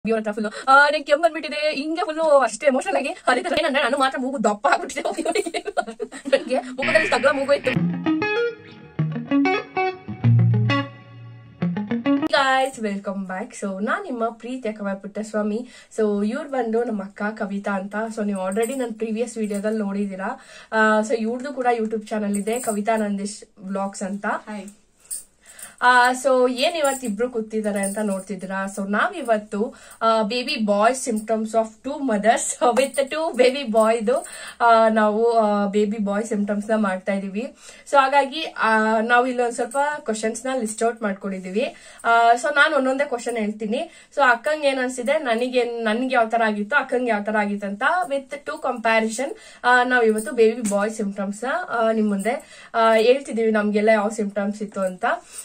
ಇವ್ರ ಹತ್ರ ಫುಲ್ ನಂಗೆ ಕೆಮ್ಮು ಬಂದ್ಬಿಟ್ಟಿದೆ ಹಿಂಗೆ ಫುಲ್ಲು ಅಷ್ಟೇ ಎಮೋಷನಲ್ ಆಗಿ ಅದೇ ತರ ಏನಂದ್ರೆ ನಾನು ಮಾತ್ರ ಮೂಗು ದಪ್ಪ ಆಗ್ಬಿಟ್ಟಿದೆ ನನಗೆ ಮುಖದಲ್ಲಿ ತಗ್ಲ ಮೂಗು ಇತ್ತು ಗಾಯ್ಸ್ ವೆಲ್ಕಮ್ ಬ್ಯಾಕ್ ಸೊ ನಾನ್ ನಿಮ್ಮ ಪ್ರೀತಿಯ ಕವ ಪುಟ್ಟಸ್ವಾಮಿ ಸೊ ಇವ್ರು ಬಂದು ನಮ್ಮ ಅಕ್ಕ ಕವಿತಾ ಅಂತ ಸೊ ನೀವು ಆಲ್ರೆಡಿ ನನ್ನ ಪ್ರೀವಿಯಸ್ ವಿಡಿಯೋದಲ್ಲಿ ನೋಡಿದೀರಾ ಸೊ ಇವ್ರದ್ದು ಕೂಡ ಯೂಟ್ಯೂಬ್ ಚಾನಲ್ ಇದೆ ಕವಿತಾ ನಂದೀಶ್ ವ್ಲಾಗ್ಸ್ ಅಂತ ಹಾಯ್ ಸೊ ಏನ್ ಇವತ್ತು ಇಬ್ರು ಕೂತಿದ್ದಾರೆ ಅಂತ ನೋಡ್ತಿದ್ದೀರಾ ಸೊ ನಾವಿವತ್ತು baby boy symptoms of two mothers with two baby ಬಾಯ್ದು ನಾವು ಬೇಬಿ ಬಾಯ್ ಸಿಂಪ್ಟಮ್ಸ್ ನ ಮಾಡ್ತಾ ಇದೀವಿ ಸೊ ಹಾಗಾಗಿ ಆ, ನಾವು ಇಲ್ಲೊಂದ್ ಸ್ವಲ್ಪ ಕ್ವಶನ್ಸ್ ನ ಲಿಸ್ಟ್ ಔಟ್ ಮಾಡ್ಕೊಂಡಿದೀವಿ ಸೊ ನಾನು ಒಂದೊಂದೇ ಕ್ವಶನ್ ಹೇಳ್ತೀನಿ ಸೊ ಅಕ್ಕಂಗೆ ಏನ್ ಅನ್ಸಿದೆ ನನಗೆ ನನ್ಗೆ ಯಾವ ತರ ಆಗಿತ್ತು ಅಕ್ಕಂಗೆ ಯಾವ ತರ ಆಗಿತ್ತು ಅಂತ ವಿತ್ ಟು ಕಂಪ್ಯಾರಿಸನ್ ನಾವ್ ಇವತ್ತು ಬೇಬಿ ಬಾಯ್ ಸಿಂಪ್ಟಮ್ಸ್ ನ ಆ, ನಿಮ್ ಮುಂದೆ ಆ, ಹೇಳ್ತಿದೀವಿ ನಮ್ಗೆಲ್ಲ ಯಾವ ಸಿಂಪ್ಟಮ್ಸ್ ಇತ್ತು ಅಂತ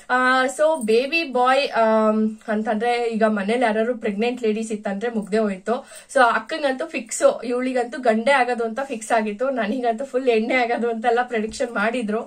ಸೊ ಬೇಬಿ ಬಾಯ್ ಅಂತಂದ್ರೆ ಈಗ ಮನೇಲಿ ಯಾರು ಪ್ರೆಗ್ನೆಂಟ್ ಲೇಡೀಸ್ ಇತ್ತಂದ್ರೆ ಮುಗ್ದೆ ಹೋಯ್ತು ಸೊ ಅಕ್ಕಂಗಂತೂ ಫಿಕ್ಸ್ ಇವಳಿಗಂತೂ ಗಂಡೆ ಆಗೋದು ಅಂತ ಫಿಕ್ಸ್ ಆಗಿತ್ತು ನನಗಂತೂ ಫುಲ್ ಎಣ್ಣೆ ಆಗೋದು ಅಂತೆಲ್ಲ ಪ್ರೆಡಿಕ್ಷನ್ ಮಾಡಿದ್ರು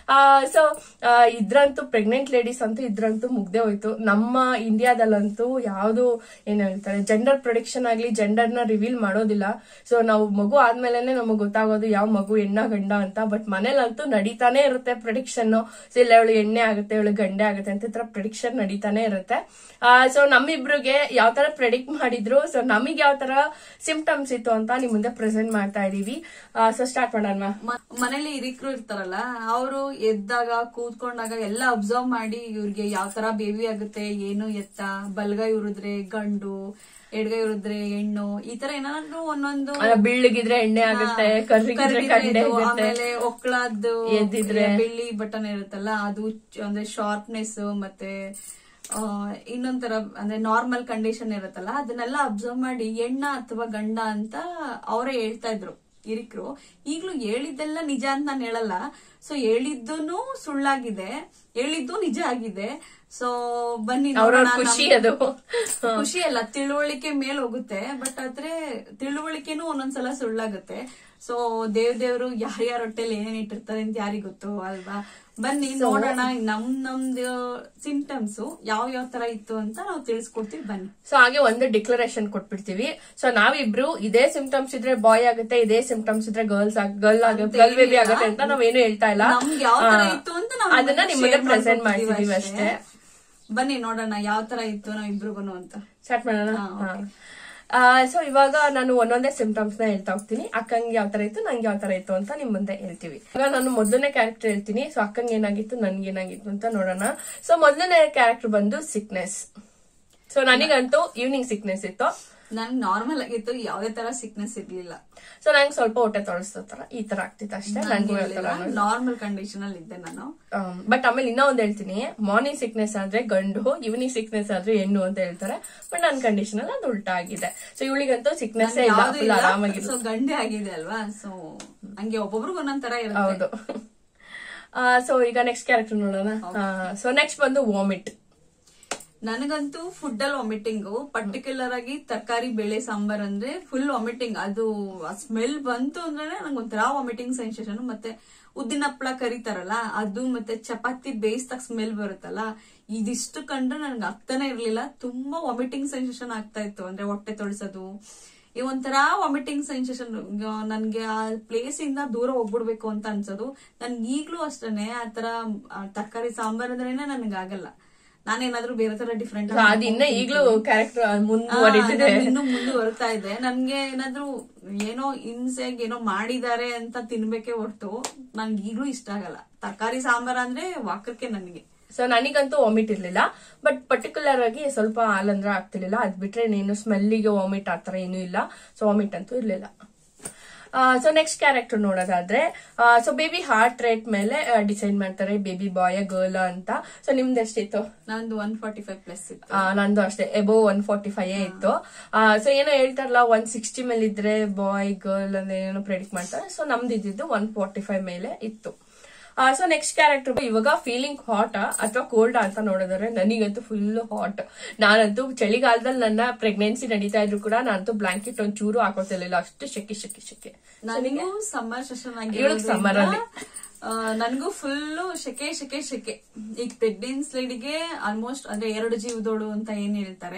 ಸೊ ಇದ್ರಂತೂ ಪ್ರೆಗ್ನೆಂಟ್ ಲೇಡೀಸ್ ಅಂತೂ ಇದ್ರಂತೂ ಮುಗ್ದೆ ಹೋಯ್ತು ನಮ್ಮ ಇಂಡಿಯಾದಲ್ಲಂತೂ ಯಾವುದು ಏನ್ ಹೇಳ್ತಾರೆ ಜೆಂಡರ್ ಪ್ರೊಡಿಕ್ಷನ್ ಆಗ್ಲಿ ಜೆಂಡರ್ ನ ರಿವೀಲ್ ಮಾಡೋದಿಲ್ಲ ಸೊ ನಾವು ಮಗು ಆದ್ಮೇಲೆನೆ ನಮಗೆ ಗೊತ್ತಾಗೋದು ಯಾವ ಮಗು ಹೆಣ್ಣ ಗಂಡ ಅಂತ ಬಟ್ ಮನೇಲಂತೂ ನಡೀತಾನೆ ಇರುತ್ತೆ ಪ್ರೊಡಿಕ್ಷನ್ ಸೊ ಇಲ್ಲ ಇವಳು ಎಣ್ಣೆ ಆಗುತ್ತೆ ಇವಳು ಗಂಡೆ ಆಗುತ್ತೆ ಅಂತ ಈ ತರ ಪ್ರಿಡಿಕ್ಷನ್ ನಡೀತಾನೆ ಇರುತ್ತೆ ಸೊ ನಮ್ಮಿಬ್ರಿಗೆ ಯಾವ ತರ ಪ್ರೆಡಿಕ್ಟ್ ಮಾಡಿದ್ರು ಸೊ ನಮಗೆ ಯಾವ ತರ ಸಿಂಪ್ಟಮ್ಸ್ ಇತ್ತು ಅಂತ ನಿಮ್ ಮುಂದೆ ಪ್ರೆಸೆಂಟ್ ಮಾಡ್ತಾ ಇದೀವಿ ಸೊ ಸ್ಟಾರ್ಟ್ ಮಾಡೋಣ ಮ- ಮನೇಲಿ ಹಿರಿಕರು ಇರ್ತಾರಲ್ಲ ಅವರು ಎದ್ದಾಗ ಕೂತ್ಕೊಂಡಾಗ ಎಲ್ಲ ಅಬ್ಸರ್ವ್ ಮಾಡಿ ಇವ್ರಿಗೆ ಯಾವ ತರ ಬೇಬಿ ಆಗುತ್ತೆ ಏನು ಎತ್ತ ಬಲ್ಗೈ ಉರಿದ್ರೆ ಗಂಡು ಎಡ್ಗೈ ಉರಿದ್ರೆ ಹೆಣ್ಣು ಈ ತರ ಏನಾದ್ರು ಒಂದೊಂದು ಅಲ್ಲ, ಬಿಳ್ಳಗಿದ್ರೆ ಎಣ್ಣೆ ಆಗುತ್ತೆ ಕರ್ರಿಗಿದ್ರೆ ಕರ್ಗಿದ್ರೆ ಗಂಡೆ ಇದು, ಆಗುತ್ತೆ ಆಮೇಲೆ ಒಕ್ಕಳದ್ದು ಎದ್ದಿದ್ರೆ. ಬೆಳ್ಳಿ ಬಟನ್ ಇರುತ್ತಲ್ಲ ಅದು ಚ- ಅಂದ್ರೆ ಶಾರ್ಪ್ನೆಸ್ ಮತ್ತೆ ಆ, ಇನ್ನೊಂಥರ ಅಂದ್ರೆ ನಾರ್ಮಲ್ ಕಂಡೀಷನ್ ಇರುತ್ತಲ್ಲ ಅದನ್ನೆಲ್ಲ ಅಬ್ಸರ್ವ್ ಮಾಡಿ ಹೆಣ್ಣ ಅಥವಾ ಗಂಡ ಅಂತ ಅವರೇ ಹೇಳ್ತಾ ಇದ್ರು ಹಿರಿಕರು ಈಗ್ಲೂ ಹೇಳಿದ್ದೆಲ್ಲ ನಿಜ ಅಂತ ನಾನು ಹೇಳಲ್ಲ ಸೊ ಹೇಳಿದ್ದೂನು ಸುಳ್ಳಾಗಿದೆ ಹೇಳಿದ್ದು ನಿಜ ಆಗಿದೆ ಸೊ ಬನ್ನಿ ಅವ್ರವ್ರ ನೋಡೋಣ ಖುಷಿ ನಮ್- ಅದು ಖುಷಿ ಅಲ್ಲ ತಿಳುವಳಿಕೆ ಮೇಲ್ ಹೋಗುತ್ತೆ ಬಟ್ ಆದ್ರೆ ತಿಳುವಳಿಕೆನೂ ಒಂದೊಂದ್ಸಲ ಸುಳ್ಳಾಗುತ್ತೆ ಸೊ ದೇವ್ ದೇವ್ರು ಯಾರ್ಯಾರ ಹೊಟ್ಟೆಲಿ ಏನೇನ್ ಇಟ್ಟಿರ್ತಾರೆ ಅಂತ ಯಾರಿಗ್ ಗೊತ್ತು ಅಲ್ವಾ ಬನ್ನಿ ನೋಡೋಣ ನಮ್ ನಮ್ದು ಸಿಂಪ್ಟಮ್ಸ್ ಯಾವ ಯಾವ ತರ ಇತ್ತು ಅಂತ ನಾವು ತಿಳಿಸ್ಕೊಡ್ತೀವಿ ಬನ್ನಿ ಸೊ ಹಾಗೆ ಒಂದು ಡಿಕ್ಲರೇಷನ್ ಕೊಟ್ಬಿಡ್ತೀವಿ ಸೊ ನಾವಿಬ್ರು ಇದೇ ಸಿಂಪ್ಟಮ್ಸ್ ಇದ್ರೆ ಬಾಯ್ ಆಗುತ್ತೆ ಇದೇ ಸಿಂಪ್ಟಮ್ಸ್ ಇದ್ರೆ ಗರ್ಲ್ಸ್ ಗರ್ಲ್ ಆಗುತ್ತೆ ಗರ್ಲ್ ಬೇಬಿ ಆಗುತ್ತೆ ಅಂತ ನಾವೇನು ಹೇಳ್ತಾ ಇಲ್ಲ ನಮ್ಗೆ ಯಾವ ತರ ಆ, ಇತ್ತು ಅಂತ ನಾವು ಅದನ್ನ ನಿಮ್ ಮುಂದೆ ಪ್ರೆಸೆಂಟ್ ಮಾಡ್ತಿದೀವಿ ಅಷ್ಟೇ ಬನ್ನಿ ನೋಡೋಣ ಯಾವ ತರ ಇತ್ತು ನಾವ್ ಇಬ್ರಿಗೂನು ಅಂತ ಸ್ಟಾರ್ಟ್ ಮಾಡೋಣ ಹಾ, ಸೊ ಇವಾಗ ನಾನು ಒಂದೊಂದೇ ಸಿಂಪ್ಟಮ್ಸ್ ನ ಹೇಳ್ತಾ ಹೋಗ್ತೀನಿ ಅಕ್ಕಂಗೆ ಯಾವ ತರ ಇತ್ತು ನಂಗೆ ಯಾವ ತರ ಇತ್ತು ಅಂತ ನಿಮ್ ಮುಂದೆ ಹೇಳ್ತೀವಿ ಇವಾಗ ನಾನು ಮೊದಲನೇ ಕ್ಯಾರೆಕ್ಟರ್ ಹೇಳ್ತೀನಿ ಸೊ ಅಕ್ಕಂಗೆ ಏನಾಗಿತ್ತು ನನ್ಗೆ ಏನಾಗಿತ್ತು ಅಂತ ನೋಡೋಣ ಸೊ ಮೊದಲನೇ ಕ್ಯಾರೆಕ್ಟರ್ ಬಂದು ಸಿಕ್ನೆಸ್ ಸೊ ನನಗಂತೂ ಈವ್ನಿಂಗ್ ಸಿಕ್ನೆಸ್ ಇತ್ತು ನನ್ಗೆ ನಾರ್ಮಲ್ ಆಗಿತ್ತು ಯಾವ್ದೇ ತರ ಸಿಕ್ನೆಸ್ ಇರ್ಲಿಲ್ಲ ಸೊ ನಂಗೆ ಸ್ವಲ್ಪ ಹೊಟ್ಟೆ ತೊಳಸ್ತೋ ತರ ಈ ತರ ಆಗ್ತಿತ್ತು ಅಷ್ಟೇ ನಂಗೂ ನಾರ್ಮಲ್ ಕಂಡೀಷನ್ ಅಲ್ಲಿ ಇದ್ದೆ ನಾನು ಬಟ್ ಆಮೇಲೆ ಇನ್ನೂ ಒಂದ್ ಹೇಳ್ತೀನಿ ಮಾರ್ನಿಂಗ್ ಸಿಕ್ನೆಸ್ ಆದ್ರೆ ಗಂಡು ಈವ್ನಿಂಗ್ ಸಿಕ್ನೆಸ್ ಆದ್ರೆ ಹೆಣ್ಣು ಅಂತ ಹೇಳ್ತಾರೆ ಬಟ್ ನನ್ನ ಕಂಡೀಷನ್ ಅಲ್ಲಿ ಅದು ಉಲ್ಟಾ ಆಗಿದೆ ಸೊ ಇವಳಿಗಂತೂ ಸಿಕ್ನೆಸ್ ಇಲ್ಲ ಯಾವ್ದು ಫುಲ್ ಇಲ್ಲ ಆರಾಮಾಗಿದೆ ಸೊ ಗಂಡೆ ಆಗಿದೆ ಅಲ್ವಾ ಸೊ ಹಂಗೆ ಒಬ್ಬೊಬ್ರಿಗೆ ಒಂದೊಂದ್ ತರ ಇರುತ್ತೆ ಹೌದು ಸೊ ಈಗ ನೆಕ್ಸ್ಟ್ ಕ್ಯಾರೆಕ್ಟರ್ ನೋಡೋಣ ಸೊ ನೆಕ್ಸ್ಟ್ ಬಂದು ವಾಮಿಟ್ ನನಗಂತೂ ಫುಡ್ ಅಲ್ಲಿ ವಾಮಿಟಿಂಗ್ ಪರ್ಟಿಕ್ಯುಲರ್ ಆಗಿ ತರಕಾರಿ ಬೇಳೆ ಸಾಂಬಾರ್ ಅಂದ್ರೆ ಫುಲ್ ವಾಮಿಟಿಂಗ್ ಅದು ಸ್ಮೆಲ್ ಬಂತು ಅಂದ್ರೆ ನಂಗೆ ಒಂಥರ ವಾಮಿಟಿಂಗ್ ಸೆನ್ಸೇಷನ್ ಮತ್ತೆ ಉದ್ದಿನ ಹಪ್ಪಳ ಕರಿತಾರಲ್ಲ ಅದು ಮತ್ತೆ ಚಪಾತಿ ಬೇಯಿಸ್ದಾಗ ಸ್ಮೆಲ್ ಬರುತ್ತಲ್ಲ ಇದಿಷ್ಟು ಕಂಡ್ರೆ ನನ್ಗೆ ಆಗ್ತಾನೆ ಇರ್ಲಿಲ್ಲ ತುಂಬಾ ವಾಮಿಟಿಂಗ್ ಸೆನ್ಸೇಷನ್ ಆಗ್ತಾ ಇತ್ತು ಅಂದ್ರೆ ಹೊಟ್ಟೆ ತೊಳ್ಸೋದು ಈ ಒಂಥರ ವಾಮಿಟಿಂಗ್ ಸೆನ್ಸೇಷನ್ ನನ್ಗೆ ಆ ಪ್ಲೇಸ್ ಇಂದ ದೂರ ಹೋಗ್ಬಿಡ್ಬೇಕು ಅಂತ ಅನ್ಸೋದು ನನ್ಗೆ ಈಗ್ಲೂ ಅಷ್ಟೇನೆ ಆ ತರ ತರಕಾರಿ ಸಾಂಬಾರ್ ಅಂದ್ರೇನೆ ನನ್ಗಾಗಲ್ಲ ನಾನೇನಾದ್ರೂ ಬೇರೆ ತರ ಡಿಫ್ರೆಂಟ್ ಸೊ ಅದು ಇನ್ನ ಈಗ್ಲೂ ಕ್ಯಾರೆಕ್ಟರ್ ಮುಂದುವರಿದಿದೆ ಇನ್ನು ಮುಂದುವರ್ತಾ ಇದೆ ನನ್ಗೆ ಏನಾದ್ರೂ ಏನೋ ಇನ್ಸೆಗ್ ಏನೋ ಮಾಡಿದ್ದಾರೆ ಅಂತ ತಿನ್ಬೇಕೆ ಹೊರ್ತು ನನ್ಗೆ ಈಗ್ಲೂ ಇಷ್ಟ ಆಗಲ್ಲ ತರಕಾರಿ ಸಾಂಬಾರ್ ಅಂದ್ರೆ ವಾಕಕ್ಕೆ ನನ್ಗೆ ಸೊ ನನಗಂತೂ ವಾಮಿಟ್ ಇರ್ಲಿಲ್ಲ ಬಟ್ ಪರ್ಟಿಕ್ಯುಲರ್ ಆಗಿ ಸ್ವಲ್ಪ ಹಾಲಂದ್ರೆ ಆಗ್ತಿರ್ಲಿಲ್ಲ ಅದ್ ಬಿಟ್ರೆ ನೀನು ಸ್ಮೆಲ್ಲಿಗೆ ವಾಮಿಟ್ ಆತರ ಏನೂ ಇಲ್ಲ ಸೊ ವಾಮಿಟ್ ಅಂತೂ ಇರ್ಲಿಲ್ಲ ಸೊ ನೆಕ್ಸ್ಟ್ ಕ್ಯಾರೆಕ್ಟರ್ ನೋಡೋದಾದ್ರೆ ಸೊ ಬೇಬಿ ಹಾರ್ಟ್ ರೇಟ್ ಮೇಲೆ ಡಿಸೈಡ್ ಮಾಡ್ತಾರೆ ಬೇಬಿ ಬಾಯ್ ಗರ್ಲ್ ಅಂತ ಸೊ ನಿಮ್ದು ಎಷ್ಟಿತ್ತು ನಂದು ಒನ್ ಫಾರ್ಟಿ ಫೈವ್ ಪ್ಲಸ್ ಇತ್ತು ಆ, ನಂದು ಅಷ್ಟೇ ಎಬೋ ಒನ್ ಫಾರ್ಟಿ ಫೈವ್ ಇತ್ತು ಸೊ ಏನೋ ಹೇಳ್ತಾರಲ್ಲ ಒನ್ ಸಿಕ್ಸ್ಟಿ ಮೇಲೆ ಇದ್ರೆ ಬಾಯ್ ಗರ್ಲ್ ಅಂತ ಏನೋ ಪ್ರೆಡಿಕ್ಟ್ ಮಾಡ್ತಾರೆ ಸೊ ನಮ್ದು ಇದ್ದಿದ್ದು ಒನ್ ಫಾರ್ಟಿ ಫೈವ್ ಮೇಲೆ ಇತ್ತು ಸೊ ನೆಕ್ಸ್ಟ್ ಕ್ಯಾರೆಕ್ಟರ್ ಇವಾಗ ಫೀಲಿಂಗ್ ಹಾಟ್ ಅಥವಾ ಕೋಲ್ಡ್ ಅಂತ ನೋಡಿದ್ರೆ ನನಗಂತೂ ಫುಲ್ ಹಾಟ್ ನಾನಂತೂ ಚಳಿಗಾಲದಲ್ಲಿ ನನ್ನ ಪ್ರೆಗ್ನೆನ್ಸಿ ನಡೀತಾ ಇದ್ರು ಕೂಡ ನಾನಂತೂ ಬ್ಲಾಂಕೆಟ್ ಒಂದ್ ಚೂರು ಹಾಕೋತಿರ್ಲಿಲ್ಲ ಅಷ್ಟು ಶೆಕೆ ಶೆಕೆ ಶೆಕೆ ನನಗೂ ಸಮ್ಮರ್ ಸೆಷನ್ ಇವ್ಳಿಗ್ summer ಅಲ್ಲಿ. ನನಗೂ ಫುಲ್ ಶೆಕೆ ಶೆಕೆ ಶೆಕೆ ಈಗ ಪ್ರೆಗ್ನೆನ್ಸ್ ಲೇಡಿಗೆ ಆಲ್ಮೋಸ್ಟ್ ಅಂದ್ರೆ ಎರಡು ಜೀವದೋಳು ಅಂತ ಏನ್ ಹೇಳ್ತಾರೆ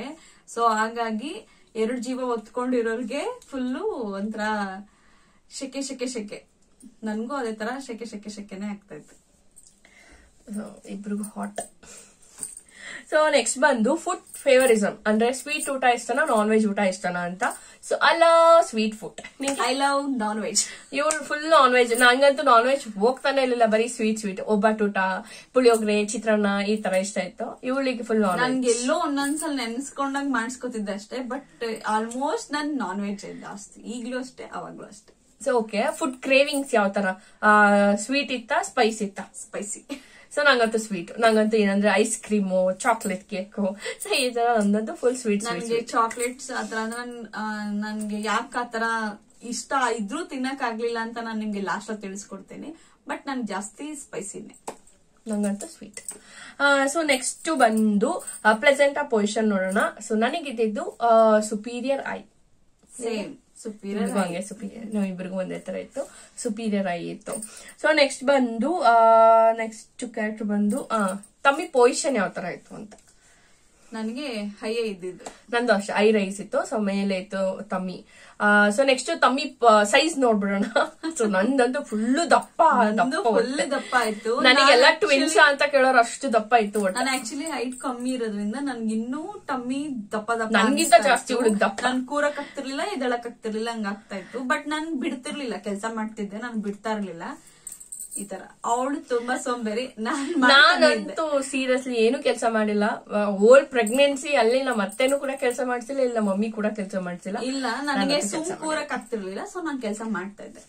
ಸೊ ಹಾಗಾಗಿ ಎರಡು ಜೀವ ಒತ್ಕೊಂಡಿರೋರ್ಗೆ ಫುಲ್ಲು ಒಂಥರ ಶೆಕೆ ಶೆಕೆ ಶೆಕೆ ನನ್ಗೂ ಅದೇ ತರ ಶೆಕೆ ಶೆಕೆ ಶೆಕೆನೆ ಆಗ್ತಾ ಇತ್ತು So, ಇಬ್ರಿಗೂ ಹಾಟ್ ಸೊ ನೆಕ್ಸ್ಟ್ ಬಂದು ಫುಡ್ ಫೇವರಿಸಮ್ ಅಂದ್ರೆ ಸ್ವೀಟ್ ಊಟ ಇಷ್ಟನಾ ನಾನ್ ವೆಜ್ ಊಟ ಇಷ್ಟನಾ ಅಂತ ಸೊ ಅಲ್ಲ ಸ್ವೀಟ್ ಫುಡ್ ನಿಂಗೆ ಐ ಲವ್ ನಾನ್ ವೆಜ್ ಇವಳು ಫುಲ್ ನಾನ್ ವೆಜ್ ನಂಗಂತೂ ನಾನ್ ವೆಜ್ ಹೋಗ್ತಾನೆ ಇರ್ಲಿಲ್ಲ ಬರೀ ಸ್ವೀಟ್ ಸ್ವೀಟ್ ಒಬ್ಬಟ್ಟೂಟ ಪುಳಿಯೋಗರೆ ಚಿತ್ರಾನ್ನ ಈ ತರ ಇಷ್ಟ ಇತ್ತು ಇವಳಿಗೆ ಫುಲ್ ನಾನ್ ವೆಜ್ ನನ್ಗೆ ಎಲ್ಲೋ ಒಂದೊಂದ್ಸಲ ನೆನ್ಸ್ಕೊಂಡಾಗ ಮಾಡಿಸ್ಕೊತಿದ್ದೆ ಅಷ್ಟೇ ಬಟ್ ಆಲ್ಮೋಸ್ಟ್ ನನ್ ನಾನ್ ವೆಜ್ ಜಾಸ್ತಿ ಈಗ್ಲೂ ಅಷ್ಟೇ ಅವಾಗ್ಲೂ ಅಷ್ಟೇ ಸೊ ಓಕೆ ಫುಡ್ ಕ್ರೇವಿಂಗ್ಸ್ ಯಾವ ತರ ಸ್ವೀಟ್ ಇತ್ತ ಸ್ಪೈಸ್ ಇತ್ತ ಸ್ಪೈಸಿ ಸೊ ನಂಗಂತೂ ಸ್ವೀಟ್ ನಂಗಂತೂ ಏನಂದ್ರೆ ice cream chocolate cake so ಈ ತರ ಒಂದಂತೂ ಫುಲ್ ಸ್ವೀಟ್ ಸ್ವೀಟ್ ನನ್ಗೆ ಚಾಕ್ಲೇಟ್ಸ್ ಆತರ ಅಂದ್ರೆ ನನ್- ಆ, ನನ್ಗೆ ಯಾಕೆ ಆತರ ಇಷ್ಟ ಇದ್ರೂ ತಿನ್ನಕ್ ಆಗ್ಲಿಲ್ಲ ಅಂತ ನಾನು ನಿಮ್ಗೆ ಲಾಸ್ಟ್ ತಿಳಿಸ್ಕೊಡ್ತೀನಿ ಬಟ್ ನನ್ ಜಾಸ್ತಿ ಸ್ಪೈಸಿನೇ ನಂಗಂತೂ ಸ್ವೀಟ್ ಸೊ ನೆಕ್ಸ್ಟ್ ಬಂದು ಪ್ಲೆಸೆಂಟ್ ಪೊಸಿಷನ್ ನೋಡೋಣ ಸೊ ನನಗಿದ್ದು ಸುಪೀರಿಯರ್ ಐ ಸೇಮ್ ಸುಪೀರಿಯರ್ ಇಬ್ರಿಗೂ ಹಂಗೆ ಸುಪೀರಿಯರ್ ನಾವಿಬ್ರಿಗೂ ಒಂದೇ ತರ ಇತ್ತು ಸುಪೀರಿಯರ್ ಐ ಇತ್ತು ಸೊ ನೆಕ್ಸ್ಟ್ ಬಂದು ನೆಕ್ಸ್ಟ್ ಕ್ಯಾರೆಕ್ಟರ್ ಬಂದು ಆ, ತಮ್ಮಿ ಪೊಸಿಷನ್ ಯಾವ ತರ ಇತ್ತು ಅಂತ ನನಗೆ ಹೈಯೇ ಇದ್ದಿದ್ದು ನಂದು ಅಷ್ಟೇ ಐ ರೈಸ್ ಇತ್ತು ಸೊ ಮೇಲೆ ಇತ್ತು tummy so next tummy size ನೋಡ್ಬಿಡೋಣ ಸೊ ನಂದಂತೂ ಫುಲ್ಲು ದಪ್ಪ ನಂದು ದಪ್ಪ ಫುಲ್ ಹೊಟ್ಟೆ. ದಪ್ಪ ಆಯ್ತು ನನಗೆಲ್ಲ ನಾನ್ ಟ್ವಿನ್ಸ್ actually- ಅಂತ ಕೇಳೋರು ಅಷ್ಟು ದಪ್ಪ ಇತ್ತು ಒಟ್ಟು ನಾನು ಆಕ್ಚುಲಿ ಹೈಟ್ ಕಮ್ಮಿ ಇರೋದ್ರಿಂದ ನನ್ಗೆ ಇನ್ನೂ ಟಮ್ಮಿ ದಪ್ಪ ದಪ್ಪ ನನ್ಗಿಂತ ಅನ್ಸ್ತಾ ಜಾಸ್ತಿ ಇತ್ತು. ಹುಡುಗ ದಪ್ಪ. ನಾನ್ ಕೂರಕ್ ಆಗ್ತಿರ್ಲಿಲ್ಲ ಎದಳಕ್ ಆಗ್ತಿರ್ಲಿಲ್ಲ ಹಂಗ ಆಗ್ತಾ ಇತ್ತು ಬಟ್ ನಾನ್ ಬಿಡ್ತಿರ್ಲಿಲ್ಲ ಕೆಲಸ ಮಾಡ್ತಿದ್ದೆ ನಾನ್ ಬಿಡ್ತಾ ಇರ್ಲಿಲ್ಲ ಈ ತರ ಅವಳು ತುಂಬಾ ಸೋಂಬೇರಿ ನಾನ್ ಮಾಡ್ತಾನೆ ಇದ್ದೆ. ನಾನಂತೂ ಸೀರಿಯಸ್ಲಿ ಏನು ಕೆಲಸ ಮಾಡಿಲ್ಲ ಓಲ್ಡ್ ಪ್ರೆಗ್ನೆನ್ಸಿ ಅಲ್ಲಿ ನಮ್ಮ ಅತ್ತೆನೂ ಕೂಡ ಕೆಲಸ ಮಾಡ್ಸಿಲ್ಲ ಇಲ್ಲ ಮಮ್ಮಿ ಕೂಡ ಕೆಲಸ ಮಾಡ್ಸಿಲ್ಲ ಇಲ್ಲ ನನಗೆ ಸುಮ್ ಕೂರಕ್ ಆಗ್ತಿರ್ಲಿಲ್ಲ ಸೊ ನಾನ್ ಕೆಲಸ ಮಾಡ್ತಾ ಇದ್ದೆ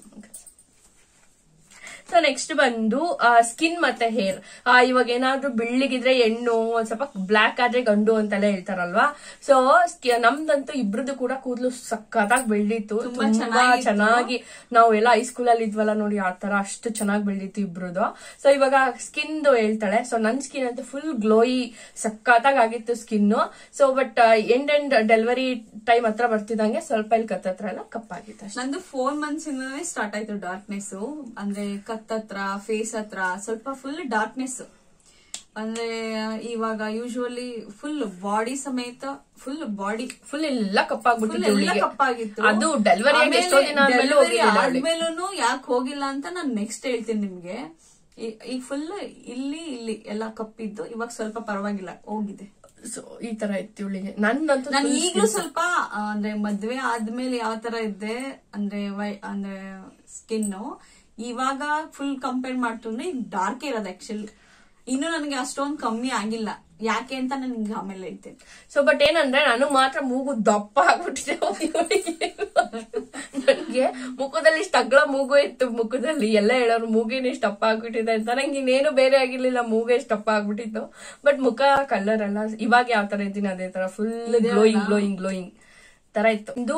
ಸೊ ನೆಕ್ಸ್ಟ್ ಬಂದು ಸ್ಕಿನ್ ಮತ್ತೆ ಹೇರ್ ಇವಾಗ ಏನಾದ್ರೂ ಬೆಳ್ಳಿಗಿದ್ರೆ ಹೆಣ್ಣು ಒಂದ್ ಸ್ವಲ್ಪ ಬ್ಲಾಕ್ ಆದ್ರೆ ಗಂಡು ಅಂತೆಲ್ಲ ಹೇಳ್ತಾರಲ್ವಾ ಸೊ ನಮ್ದಂತೂ ಇಬ್ರದ್ದು ಕೂಡ ಕೂದಲು ಸಖತ್ತಾಗಿ ಬೆಳ್ದಿತ್ತು ತುಂಬಾ ತುಂಬಾ ಚೆನ್ನಾಗಿತ್ತು. ಚೆನ್ನಾಗಿ ನಾವು ಎಲ್ಲ ಹೈಸ್ಕೂಲ್ ಅಲ್ಲಿ ಇದ್ವಲ್ಲ ನೋಡಿ ಆ ತರ ಅಷ್ಟು ಚೆನ್ನಾಗಿ ಬೆಳ್ದಿತ್ತು ಇಬ್ರದ್ದು ಸೊ ಇವಾಗ ಸ್ಕಿನ್ ಹೇಳ್ತಾಳೆ ಸೊ ನನ್ ಸ್ಕಿನ್ ಅಂತೂ ಫುಲ್ ಗ್ಲೋಯಿ ಸಖತ್ತಾಗಿ ಆಗಿತ್ತು skin so but end end delivery time ಹತ್ರ ಬರ್ತಿದಂಗೆ ಸ್ವಲ್ಪ ಇಲ್ಲಿ ಕತ್ತತ್ರ ಎಲ್ಲ ಕಪ್ಪಾಗಿತ್ತು ಅಷ್ಟೇ ನಂದು ಫೋರ್ ಮಂತ್ಸ್ ಇಂದಾನೆ ಸ್ಟಾರ್ಟ್ ಆಯ್ತು ಡಾರ್ಕ್ನೆಸ್ ಅಂದ್ರೆ ಕತ್ತತ್ರ ಫೇಸ್ ಹತ್ರ ಸ್ವಲ್ಪ ಫುಲ್ ಡಾರ್ಕ್ನೆಸ್ ಅಂದ್ರೆ ಇವಾಗ ಯೂಶುವಲಿ ಫುಲ್ ಬಾಡಿ ಸಮೇತ ಫುಲ್ ಬಾಡಿ ಫುಲ್ ಎಲ್ಲ ಫುಲ್ ಕಪ್ಪಾಗ್ಬಿಟ್ಟಿತ್ತು ಎಲ್ಲ ಇವಳಿಗೆ. ಕಪ್ಪಾಗಿತ್ತು ಅದು ಡೆಲಿವರಿ ಆಗಿ ಎಷ್ಟೋ ದಿನ ಆದ್ಮೇಲೆ ಹೋಗಿಲ್ಲ ಅವಳಿಗೆ. ಆದ್ಮೇಲೂ ಯಾಕೆ ಹೋಗಿಲ್ಲ ಅಂತ ನಾನು ನೆಕ್ಸ್ಟ್ ಹೇಳ್ತೀನಿ ನಿಮ್ಗೆ ಈ- ಈಗ ಫುಲ್ ಇಲ್ಲಿ ಇಲ್ಲಿ ಎಲ್ಲ ಕಪ್ಪಿದ್ದು ಇವಾಗ ಸ್ವಲ್ಪ ಪರವಾಗಿಲ್ಲ ಹೋಗಿದೆ ಸೊ ಈ ತರ ಇತ್ತು ಇವಳಿಗೆ ನಂದಂತೂ ನಾನು full ಈಗ್ಲೂ skin ಸ್ವಲ್ಪ ಆ, ಅಂದ್ರೆ ಮದ್ವೆ ಆದ್ಮೇಲೆ ಯಾವ ತರ ಇದ್ದೆ ಅಂದ್ರೆ ವೈ ಅಂದ್ರೆ ಸ್ಕಿನ್ ಇವಾಗ ಫುಲ್ ಕಂಪೇರ್ ಮಾಡ್ಕೊಂಡ್ರೆ ಡಾರ್ಕ್ ಇರೋದು ಆಕ್ಚುಲಿ ಇನ್ನು ನನಗೆ ಅಷ್ಟೊಂದ್ ಕಮ್ಮಿ ಆಗಿಲ್ಲ ಯಾಕೆ ಅಂತ ನನ್ಗೆ ಆಮೇಲೆ ಹೇಳ್ತೇನೆ ಸೊ ಬಟ್ ಏನಂದ್ರೆ ನಾನು ಮಾತ್ರ ಮೂಗು ದಪ್ಪ ಆಗ್ಬಿಟ್ಟಿದೆ ಇವಳಿಗೆ ನನ್ಗೆ ಮುಖದಲ್ಲಿ ಇಷ್ಟು ಅಗ್ಲ ಮೂಗು ಇತ್ತು ಮುಖದಲ್ಲಿ ಎಲ್ಲ ಹೇಳೋರು ಮೂಗೇನು ಇಷ್ಟು ದಪ್ಪ ಆಗ್ಬಿಟ್ಟಿದೆ ಅಂತ ನಂಗೆ ಇನ್ನೇನು ಬೇರೆ ಆಗಿರ್ಲಿಲ್ಲ ಮೂಗೇ ಇಷ್ಟು ದಪ್ಪ ಆಗ್ಬಿಟ್ಟಿತ್ತು ಬಟ್ ಮುಖ ಕಲರ್ ಎಲ್ಲ ಇವಾಗ ಯಾವ ತರ ಇದ್ದೀನಿ ಅದೇ ತರ ಫುಲ್ ಗ್ಲೋಯಿಂಗ್ ಗ್ಲೋಯಿಂಗ್ ಗ್ಲೋಯಿಂಗ್ ತರ ಇತ್ತು ಇದು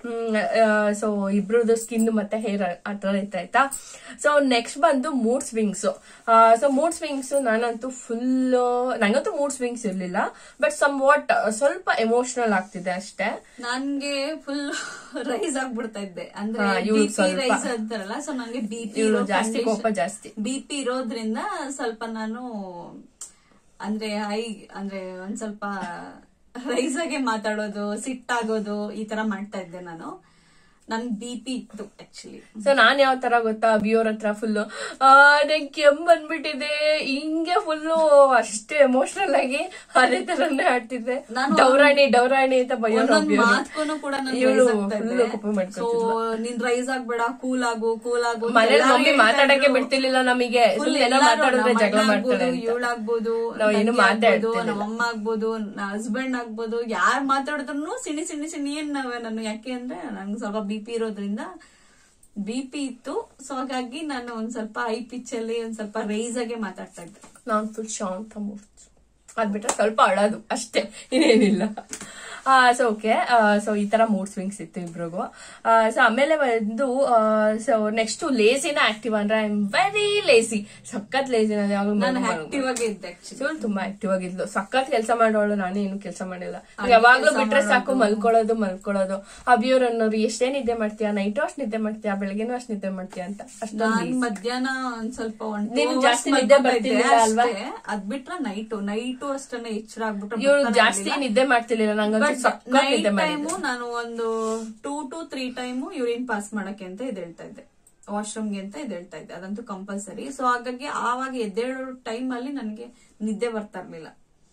ಸೊ ಇಬ್ರದ್ದು ಸ್ಕಿನ್ ಮತ್ತೆ ಹೇರ್ ಆ ತರ ಇತ್ತು ಆಯ್ತಾ ಸೊ ನೆಕ್ಸ್ಟ್ ಬಂದು mood swings so mood swings ನಾನಂತೂ ಫುಲ್ ನಂಗಂತೂ ಮೂಡ್ ಸ್ವಿಂಗ್ಸ್ ಇರ್ಲಿಲ್ಲ ಬಟ್ ಸಮ್ ವಾಟ್ ಸ್ವಲ್ಪ ಎಮೋಷನಲ್ ಆಗ್ತಿದೆ ಅಷ್ಟೇ ನನ್ಗೆ ಫುಲ್ ರೈಸ್ ಆಗ್ಬಿಡ್ತಾ ಇದ್ದೆ ಅಂದ್ರೆ ಹಾ, ಇವ್ಳಿಗ್ ಬಿಪಿ ಸ್ವಲ್ಪ. ರೈಸ್ ಅಂತಾರಲ್ಲ ಸೊ ನಂಗೆ ಬಿಪಿ ಇವ್ಳು ಜಾಸ್ತಿ ಕೋಪ ಜಾಸ್ತಿ ಬಿಪಿ ಇರೋದ್ರಿಂದ ಸ್ವಲ್ಪ ನಾನು ಅಂದ್ರೆ ಐ ಅಂದ್ರೆ ಒಂದ್ ಸ್ವಲ್ಪ ರೈಸ್ ಆಗಿ ಮಾತಾಡೋದು ಸಿಟ್ಟಾಗೋದು ಈ ತರ ಮಾಡ್ತಾ ಇದ್ದೆ ನಾನು ನನ್ ಬಿ ಪಿ ಇತ್ತು ಆಕ್ಚುಲಿ ಸೊ ನಾನ್ ಯಾವ ತರ ಗೊತ್ತಾ ಬಿಯೋರ್ ಹತ್ರ ಫುಲ್ ನಂಗೆ ಕೆಮ್ಮು ಬಂದ್ಬಿಟ್ಟಿದೆ ಹಿಂಗೆ ಫುಲ್ಲು ಅಷ್ಟೇ ಎಮೋಷನಲ್ ಆಗಿ ಅದೇ ತರನೇ ಆಡ್ತಿದ್ದೆ ನಾನು ಡೌರಾಣಿ ಡೌರಾಣಿ ಅಂತ ಬೈಯೋರು ಒಂದೊಂದ್ ಅಭಿಯೋರು. ಮಾತ್ಕೋನು ಕೂಡ ನಾನು ಇವ್ಳು ರೈಸ್ ಆಗ್ತಾ full ಇದ್ದೆ ಕೋಪ ಸೊ ಮಾಡ್ಕೊತಿದ್ಲು. ನೀನ್ ರೈಸ್ ಆಗ್ಬೇಡ ಕೂಲ್ ಆಗು ಕೂಲ್ ಆಗು ಅಂತ ಮನೇಲಿ ಎಲ್ಲಾರು ಮಮ್ಮಿ ಹೇಳ್ತಾ ಮಾತಾಡಕ್ಕೆ ಇದ್ರು. ಬಿಡ್ತಿರ್ಲಿಲ್ಲ ನಮಗೆ Full ಸುಮ್ನೆ ಏನೋ ಎಲ್ಲಾರು ಮಾತಾಡಿದ್ರೆ ನಮ್ಮ ಜಗಳ ಅಣ್ಣ ಮಾಡ್ತಾಳೆ ಆಗ್ಬೋದು, ಅಂತ. ಇವ್ಳಾಗ್ಬೋದು ನಾವ್ ಏನು ತಂಗಿ ಮಾತೇ ಆಗ್ಬೋದು, ಆಡ್ತಿರ್ಲಿಲ್ಲ. ನಮ್ಮ ಅಮ್ಮ ಆಗ್ಬೋದು ಹಸ್ಬೆಂಡ್ ಆಗ್ಬೋದು ಯಾರ್ ಮಾತಾಡಿದ್ರು ಸಿಣಿ ಸಿಣಿ ಸಿಣಿ ಏನ್ ನಾವೇ ನಾನು ಯಾಕೆ ಅಂದ್ರೆ ನಂಗೆ ಸ್ವಲ್ಪ ಬಿ ಪಿ ಇರೋದ್ರಿಂದ ಬಿ ಪಿ ಇತ್ತು ಸೊ ಹಾಗಾಗಿ ನಾನು ಒಂದ್ ಸ್ವಲ್ಪ ಐ ಪಿಚ್ ಅಲ್ಲಿ ಒಂದ್ ಸ್ವಲ್ಪ ರೈಸ್ ಆಗಿ ಮಾತಾಡ್ತಾ ಇದ್ದೆ ನಾನ್ ಫುಲ್ ಶಾಂತ ಮೂರ್ತಿ ಅದ್ಬಿಟ್ರೆ ಸ್ವಲ್ಪ ಅಳೋದು ಅಷ್ಟೇ ಇನ್ನೇನಿಲ್ಲ ಸೊ ಓಕೆ ಸೊ ಈ ತರ ಮೂಡ್ ಸ್ವಿಂಗ್ಸ್ ಇತ್ತು ಇಬ್ರಿಗೂ ಸೊ ಆಮೇಲೆ ಒಂದು ಸೊ ನೆಕ್ಸ್ಟ್ ಲೇಸಿನ ಆಕ್ಟಿವ್ ಅಂದ್ರೆ ಐ ಆಮ್ ವೆರಿ ಲೇಸಿ ಸಖತ್ ಲೇಸಿ ನಾನು ಯಾವಾಗ್ಲೂ ನಾನು ಮಲ್ಕೊಂಡು ಆಕ್ಟಿವ್ ಆಗಿ ಇದ್ದೆ ಆಕ್ಚುಲಿ ಇವಳು ತುಂಬಾ ಆಕ್ಟಿವ್ ಆಗಿದ್ಲು ಸಖತ್ ಕೆಲಸ ಮಾಡೋಳು ನಾನೇ ಏನು ಕೆಲಸ ಮಾಡಿಲ್ಲ ಅಡ್ಗೆ ಯಾವಾಗ್ಲೂ ಕೆಲ್ಸ ಬಿಟ್ರೆ ಸಾಕು ಮಾಡೋದು. ಮಲ್ಕೊಳ್ಳೋದು ಮಲ್ಕೊಳ್ಳೋದು ಅಭಿಯವ್ರು ಅನ್ನೋರು ಎಷ್ಟೇ ನಿದ್ದೆ ಮಾಡ್ತೀಯಾ ನೈಟು ಅಷ್ಟು ನಿದ್ದೆ ಮಾಡ್ತೀಯಾ ಬೆಳಗ್ಗೆನೂ ಅಷ್ಟು ನಿದ್ದೆ ಮಾಡ್ತೀಯಾ ಅಂತ ಅಷ್ಟೊಂದು ನಾನ್ ಮಧ್ಯಾಹ್ನ ಒಂದ್ ಸ್ವಲ್ಪ ಒಂದ್ two ನೀನು hours ಜಾಸ್ತಿ ನಿದ್ದೆ ಮಲ್ಕೊತಾ ಇದ್ದೆ ಬರ್ತಿರ್ಲಿಲ್ಲ ಅಲ್ವಾ? ಅಷ್ಟೇ. ಅದ್ ಬಿಟ್ರೆ ನೈಟು ನೈಟು ಅಷ್ಟೇ ಎಚ್ಚರ ಆಗ್ಬಿಟ್ರೆ ಇವಳು ಬರ್ತಾನೆ ಜಾಸ್ತಿ ಇರ್ಲಿಲ್ಲ. ನಿದ್ದೆ ಮಾಡ್ತಿರ್ಲಿಲ್ಲ ನಂಗಂತೂ ಸಖತ್ ನೈಟ್ ನಿದ್ದೆ ಟೈಮು ಮಾಡಿದ್ದೆ ನಾನು ಒಂದು two two three time urine pass ಮಾಡಕ್ಕೆ ಅಂತ ಎದ್ದೇಳ್ತಾ ಇದ್ದೆ ವಾಶ್ರೂಮ್ಗೆ ಅಂತ ಎದ್ದೇಳ್ತಾ ಇದ್ದೆ ಅದಂತೂ ಕಂಪಲ್ಸರಿ ಸೊ ಹಾಗಾಗಿ ಆವಾಗ ಎದ್ದೇಳೋ ಟೈಮ್ ಅಲ್ಲಿ ನನಗೆ ನಿದ್ದೆ ಬರ್ತಾ ಇರ್ಲಿಲ್ಲ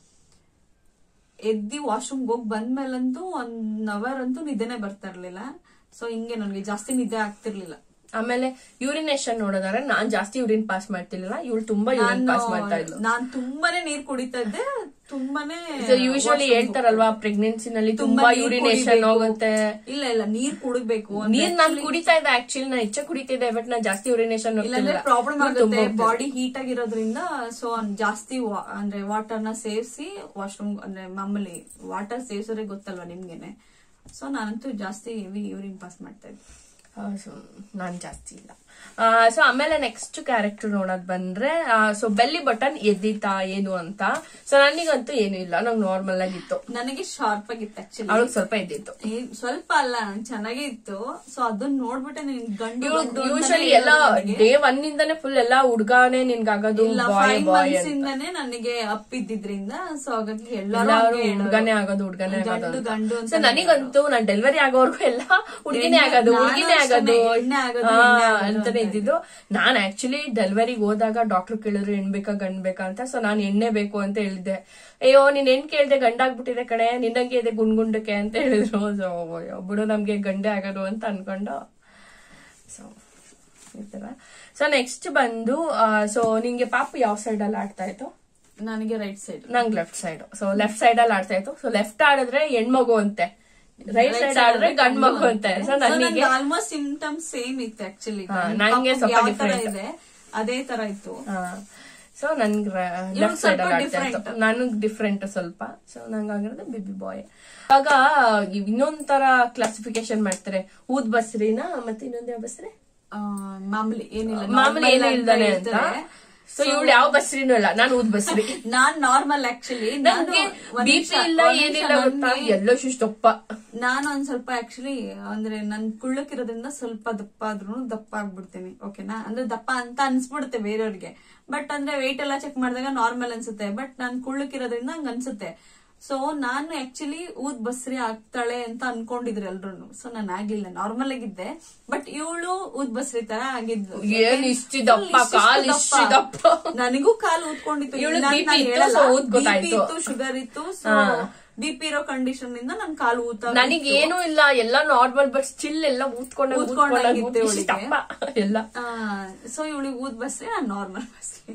ಎದ್ದಿ ವಾಶ್ರೂಮ್ಗೆ ಹೋಗಿ ಬಂದ್ಮೇಲಂತೂ ಒನ್ ಅವರ್ ಅಂತೂ ನಿದ್ದೆನೆ ಬರ್ತಾ ಇರ್ಲಿಲ್ಲ ಸೊ ಹಿಂಗೆ ನನಗೆ ಜಾಸ್ತಿ ನಿದ್ದೆ ಆಗ್ತಿರ್ಲಿಲ್ಲ ಆಮೇಲೆ ಯೂರಿನೇಷನ್ ನೋಡೋದಾದ್ರೆ ನಾನ್ ಜಾಸ್ತಿ ಯೂರಿನ್ ಪಾಸ್ ಮಾಡ್ತಿರ್ಲಿಲ್ಲ ಇವಳು ತುಂಬಾ ಯೂರಿನ್ ಪಾಸ್ ಮಾಡ್ತಾ ಇದ್ಲು ನಾನ್ ತುಂಬಾನೇ ನೀರ್ ಕುಡಿತಾ ಇದ್ದೆ ತುಂಬಾನೇ ಯೂಶಲಿ ಹೇಳ್ತಾರಲ್ವಾ ಪ್ರೆಗ್ನೆನ್ಸಿನಲ್ಲಿ ತುಂಬಾ ತುಂಬಾ ನೀರ್ ಯೂರಿನೇಷನ್ ಕುಡಿಬೇಕು. ಹೋಗುತ್ತೆ ಇಲ್ಲ ಇಲ್ಲ ನೀರ್ ಕುಡಿಬೇಕು ನೀರ್ ನಾನ್ ಕುಡಿತಾ ಇದ್ದೆ ಆಕ್ಚುಲಿ ನಾ ಹೆಚ್ಚು ಕುಡಿತಿದ್ದೆ ಬಟ್ ನಾನ್ ಜಾಸ್ತಿ ಯೂರಿನೇಷನ್ ಇಲ್ಲಾಂದ್ರೆ ಪ್ರಾಬ್ಲಮ್ ಆಗುತ್ತೆ ಬಾಡಿ ಹೀಟ್ ಆಗಿರೋದ್ರಿಂದ ಸೊ ಜಾಸ್ತಿ wa- ಅಂದ್ರೆ ವಾಟರ್ ನ ಸೇವಿಸಿ ವಾಶ್ರೂಮ್ ಅಂದ್ರೆ ಮಾಮೂಲಿ ವಾಟರ್ ಸೇವಿಸೋರೆ ಗೊತ್ತಲ್ವಾ ನಿಮ್ಗೆನೆ ಸೊ ನಾನಂತೂ ಜಾಸ್ತಿ ಯೂರಿನ್ ಪಾಸ್ ಮಾಡ್ತಾ ಇದ್ದೆ ನಾನ್ ಜಾಸ್ತಿ ಇಲ್ಲ ಸೊ ಆಮೇಲೆ ನೆಕ್ಸ್ಟ್ ಕ್ಯಾರೆಕ್ಟರ್ ನೋಡೋದ್ ಬಂದ್ರೆ ಸೊ ಬೆಲ್ಲಿ ಬಟನ್ ಎದ್ದಿತಾ ಏನು ಅಂತ ಸೊ ನನಗಂತೂ ಏನು ಇಲ್ಲ ನಂಗೆ ನಾರ್ಮಲ್ ಆಗಿತ್ತು ನನಗೆ ಶಾರ್ಪ್ ಆಗಿತ್ತು ಆಕ್ಚುಲಿ ಅವಳಿಗೆ ಸ್ವಲ್ಪ ಎದ್ದಿತ್ತು ಸ್ವಲ್ಪ ಅಲ್ಲ ನಂಗೆ ಚೆನ್ನಾಗೇ ಇತ್ತು ಸೊ ಅದನ್ನ ನೋಡ್ಬಿಟ್ಟೆ ನಿನ್ ಗಂಡು ಇವಳು ಗಂಡು ಅಂತಾನೆ ಯೂಶಲಿ ಎಲ್ಲ ಹೇಳೋದು ನನಗೆ. ಡೇ ಒನ್ ಇಂದಾನೆ ಫುಲ್ ಎಲ್ಲಾ ಹುಡ್ಗಾನೆ ನಿನ್ಗಾಗೋದು ಇಲ್ಲ ಬಾಯ್ ಫೈವ್ ಬಾಯ್ ಮಂತ್ಸ್ ಅಂತ ಇಂದಾನೆ ನನಗೆ ಅಪ್ ಇದ್ದಿದ್ರಿಂದ ಸೊ ಹಾಗಾಗಿ ಎಲ್ಲರೂ ಎಲ್ಲಾರು ಹಂಗೆ ಹೇಳೋರು. ಹುಡ್ಗನೇ ಆಗೋದು ಹುಡ್ಗನೇ ಆಗೋದು ಗಂಡು ಅಂತ. ಗಂಡು ಸೊ ಅಂತ ನನಗಂತೂ ನಾನ್ ಡೆಲಿವರಿ ಆಗೋವರೆಗೂ ಎಲ್ಲ ಹುಡುಗಿನೇ ಹೆಣ್ಣೆ- ಆಗೋದು ನಾನು ಹುಡುಗಿನೇ ಆಗೋದು ಅಷ್ಟೇನೆ, ಹೆಣ್ಣೆ ಆಗೋದು, ಆ, ಹೆಣ್ಣೆ ಆಗೋದು ಅಂತಾನೆ ಅಂತ ಇದ್ದಿದ್ದು ನಾನ್ ಆಕ್ಚುಲಿ ಡೆಲಿವರಿಗೆ ಹೋದಾಗ ಡಾಕ್ಟರ್ ಕೇಳಿದ್ರು ಹೆಣ್ ಬೇಕಾ ಗಂಡ್ ಬೇಕಾ ಅಂತ ಸೊ ನಾನ್ ಎಣ್ಣೆ ಬೇಕು ಅಂತ ಹೇಳಿದ್ದೆ ಅಯ್ಯೋ ನೀನ್ ಹೆಣ್ ಕೇಳ್ದೆ ಗಂಡಾಗ್ಬಿಟ್ಟಿದೆ ಕಣೆ ನಿನ್ನಂಗೆ ಇದೆ ಗುಂಡ್ಗುಂಡಕ್ಕೆ ಅಂತ ಹೇಳಿದ್ರು ಸೊ ಬಿಡು ನಮ್ಗೆ ಗಂಡೆ ಆಗೋದು ಅಂತ ಅನ್ಕೊಂಡು ಸೊ ಈ ತರ ಸೊ ನೆಕ್ಸ್ಟ್ ಬಂದು ಸೊ ನಿಂಗೆ ಪಾಪು ಯಾವ ಸೈಡ್ ಅಲ್ಲಿ ಆಡ್ತಾ ಇತ್ತು ನನಗೆ ರೈಟ್ ಸೈಡ್ ನಂಗ್ left side so left side ಅಲ್ಲಿ ಆಡ್ತಾ ಇತ್ತು ಸೊ ಲೆಫ್ಟ್ ಆಡಿದ್ರೆ ಹೆಣ್ಮಗು ಅಂತೆ ರೈಟ್ ಸೈಡ್ ಆಡಿದ್ರೆ ಗಂಡ್ ಮಗು ಅಂತೆ ಸೊ ನನಗೆ ಆಲ್ಮೋಸ್ಟ್ ಸಿಂಪ್ಟಮ್ಸ್ ಸೇಮ್ ಇತ್ತು ಆಕ್ಚುಲಿ ಹಾ, ನಂಗೆ ಸ್ವಲ್ಪ ಯಾವ ತರ different. ಇದೆ ಅದೇ ತರ ಇತ್ತು ಸೊ ನನ್ಗೆ ಲೆಫ್ಟ್ ಸೈಡ್ ಸ್ವಲ್ಪ ಅಲ್ಲಿ ಆಡ್ತಾ ಇತ್ತು ನನಗ್ ಡಿಫ್ರೆಂಟ್ ಸ್ವಲ್ಪ ಸೊ ನಂಗೆ ಆಗಿರೋದು ಬೇಬಿ ಬಾಯ್ ಆಗ ಇನ್ನೊಂದ್ ತರ ಕ್ಲಾಸಿಫಿಕೇಶನ್ ಮಾಡ್ತಾರೆ ಊದ್ ಬಸ್ರಿನ ಮತ್ತೆ ಇನ್ನೊಂದ್ ಯಾವ ಬಸ್ರಿ ಆ, ಮಾಮೂಲಿ ಏನಿಲ್ಲ ಮಾಮೂಲಿ normal ಏನು ಅಂತ ಇಲ್ದಾನೆ ಅಂತ ಹೇಳ್ತಾರೆ. ಸೊ ಇವಳು ಯಾವ ಬಸ್ರಿನೂ ಇಲ್ಲ ನಾನು ಊದ್ ಬಸ್ರಿ ನಾನ್ ನಾರ್ಮಲ್ ಆಕ್ಚುಲಿ ನಂಗೆ ಬಿ ಪಿ ಇಲ್ಲ ಏನಿಲ್ಲ ಗೊತ್ತಾ ಎಲ್ಲೋ ಶಿಷ್ಟಪ್ಪ ನಾನು ಒಂದ್ ಸ್ವಲ್ಪ ಆಕ್ಚುಲಿ ಅಂದ್ರೆ ನನ್ ಕುಳ್ಳಕ್ಕಿರೋದ್ರಿಂದ ಸ್ವಲ್ಪ ದಪ್ಪ ಆದ್ರೂ ದಪ್ಪ ಆಗ್ಬಿಡ್ತೀನಿ ಓಕೆನಾ ಅಂದ್ರೆ ದಪ್ಪ ಅಂತ ಅನ್ಸ್ಬಿಡುತ್ತೆ ಬೇರೆಯವ್ರಿಗೆ ಬಟ್ ಅಂದ್ರೆ ವೆಯ್ಟ್ ಎಲ್ಲ ಚೆಕ್ ಮಾಡಿದಾಗ ನಾರ್ಮಲ್ ಅನ್ಸುತ್ತೆ ಬಟ್ ನಾನ್ ಕುಳ್ಳಕ್ಕಿರೋದ್ರಿಂದ ಹಂಗ ಅನ್ಸುತ್ತೆ ಸೊ ನಾನು ಆಕ್ಚುಲಿ ಊದ್ ಬಸ್ರಿ ಆಗ್ತಾಳೆ ಅಂತ ಅನ್ಕೊಂಡಿದ್ರು ಎಲ್ರು ಸೊ ನಾನು ಆಗ್ಲಿಲ್ಲ ನಾರ್ಮಲ್ ಆಗಿದ್ದೆ ಬಟ್ ಇವಳು ಊದ್ ಬಸ್ರಿ ತರ ಆಗಿದ್ದು ಏನ್ ಇಷ್ಟ್ ದಪ್ಪ, ಕಾಲ್ ಇಷ್ಟ್ ದಪ್ಪ. ನನಗೂ ಕಾಲು ಊದ್ಕೊಂಡಿತ್ತು ಇವ್ಳು ಇಲ್ಲ ಅಂತ BP ಇತ್ತು, ಹೇಳಲ್ಲ. so ಊದ್ಕೊತಾಯ್ತು. BP ಇತ್ತು ಶುಗರ್ ಇತ್ತು ಸೊ ಬಿ ಪಿ ಇರೋ ಕಂಡೀಷನ್ ಇಂದ ನನ್ ಕಾಲು ಊತ ನನಗೆ ಏನೂ ಇಲ್ಲ ಎಲ್ಲ ನಾರ್ಮಲ್ ಬಟ್ ಸ್ಟಿಲ್ ಎಲ್ಲ ಊದ್ಕೊಂಡ ಊದ್ಕೊಂಡಾಗಿತ್ತು ಇವಳಿಗೆ. ದಪ್ಪ ಎಲ್ಲ ಸೊ ಇವಳಿಗೆ ಊದ್ ಬಸ್ರಿ ನಾನ್ ನಾರ್ಮಲ್ ಬಸ್ರಿ